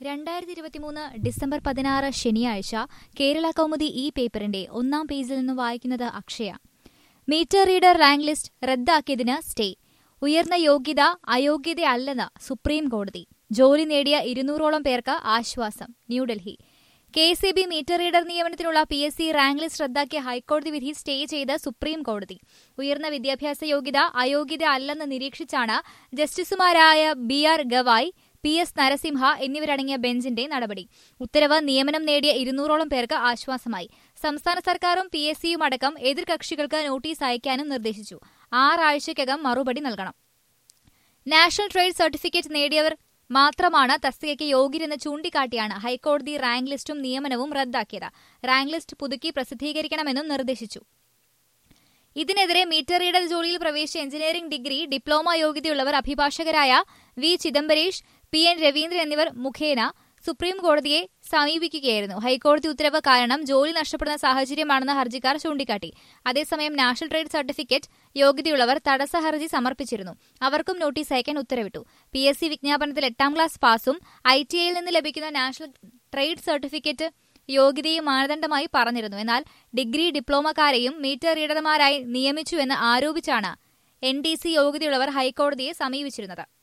രണ്ടായിരത്തി ഇരുപത്തിമൂന്ന് ഡിസംബർ പതിനാറ് ശനിയാഴ്ച കേരള കൗമുദി ഈ പേപ്പറിന്റെ ഒന്നാം പേജിൽ നിന്ന് വായിക്കുന്നത് Akshaya meter reader rank list റദ്ദാക്കിയതിന് സ്റ്റേ ഉയർന്ന യോഗ്യത അയോഗ്യതയല്ലെന്ന് സുപ്രീം കോടതി ജോലി നേടിയ ഇരുന്നൂറോളം പേർക്ക് ആശ്വാസം New Delhi K C B meter reader നിയമനത്തിനുള്ള P S C rank list റദ്ദാക്കിയ ഹൈക്കോടതി വിധി സ്റ്റേ ചെയ്ത് സുപ്രീം കോടതി ഉയർന്ന വിദ്യാഭ്യാസ യോഗ്യത അയോഗ്യത അല്ലെന്ന് നിരീക്ഷിച്ചാണ് ജസ്റ്റിസുമാരായ B R Gavai P S Narasimha എന്നിവരടങ്ങിയ ബെഞ്ചിന്റെ നടപടി ഉത്തരവ് നിയമനം നേടിയ ഇരുന്നൂറോളം പേർക്ക് ആശ്വാസമായി സംസ്ഥാന സർക്കാരും പി എസ് സിയും അടക്കം എതിർകക്ഷികൾക്ക് നോട്ടീസ് അയക്കാനും നിർദ്ദേശിച്ചു ആറാഴ്ചയ്ക്കകം മറുപടി നൽകണം നാഷണൽ ട്രേഡ് സർട്ടിഫിക്കറ്റ് നേടിയവർ മാത്രമാണ് തസ്തികയ്ക്ക് യോഗ്യരെന്ന് ചൂണ്ടിക്കാട്ടിയാണ് ഹൈക്കോടതി റാങ്ക് ലിസ്റ്റും നിയമനവും റദ്ദാക്കിയത് റാങ്ക് ലിസ്റ്റ് പുതുക്കി പ്രസിദ്ധീകരിക്കണമെന്നും നിർദ്ദേശിച്ചു ഇതിനെതിരെ മീറ്റർ റീഡർ ജോലിയിൽ പ്രവേശിച്ച എഞ്ചിനീയറിംഗ് ഡിഗ്രി ഡിപ്ലോമ യോഗ്യതയുള്ളവർ അഭിഭാഷകരായ V Chidambaresh P N Raveendran എന്നിവർ മുഖേന സുപ്രീം കോടതിയെ സമീപിക്കുകയായിരുന്നു ഹൈക്കോടതി ഉത്തരവ് കാരണം ജോലി നഷ്ടപ്പെടുന്ന സാഹചര്യമാണെന്ന് ഹർജിക്കാർ ചൂണ്ടിക്കാട്ടി അതേസമയം നാഷണൽ ട്രേഡ് സർട്ടിഫിക്കറ്റ് യോഗ്യതയുള്ളവർ തടസ്സ ഹർജി സമർപ്പിച്ചിരുന്നു അവർക്കും നോട്ടീസ് അയക്കാൻ ഉത്തരവിട്ടു പി എസ് സി വിജ്ഞാപനത്തിൽ എട്ടാം ക്ലാസ് പാസും ഐ ടി ഐയിൽ നിന്ന് ലഭിക്കുന്ന നാഷണൽ ട്രേഡ് സർട്ടിഫിക്കറ്റ് യോഗ്യതയും മാനദണ്ഡമായി പറഞ്ഞിരുന്നു എന്നാൽ ഡിഗ്രി ഡിപ്ലോമക്കാരെയും മീറ്റർ റീഡർമാരായി നിയമിച്ചുവെന്ന് ആരോപിച്ചാണ് എൻ ഡി സി യോഗ്യതയുള്ളവർ ഹൈക്കോടതിയെ സമീപിച്ചിരുന്നത്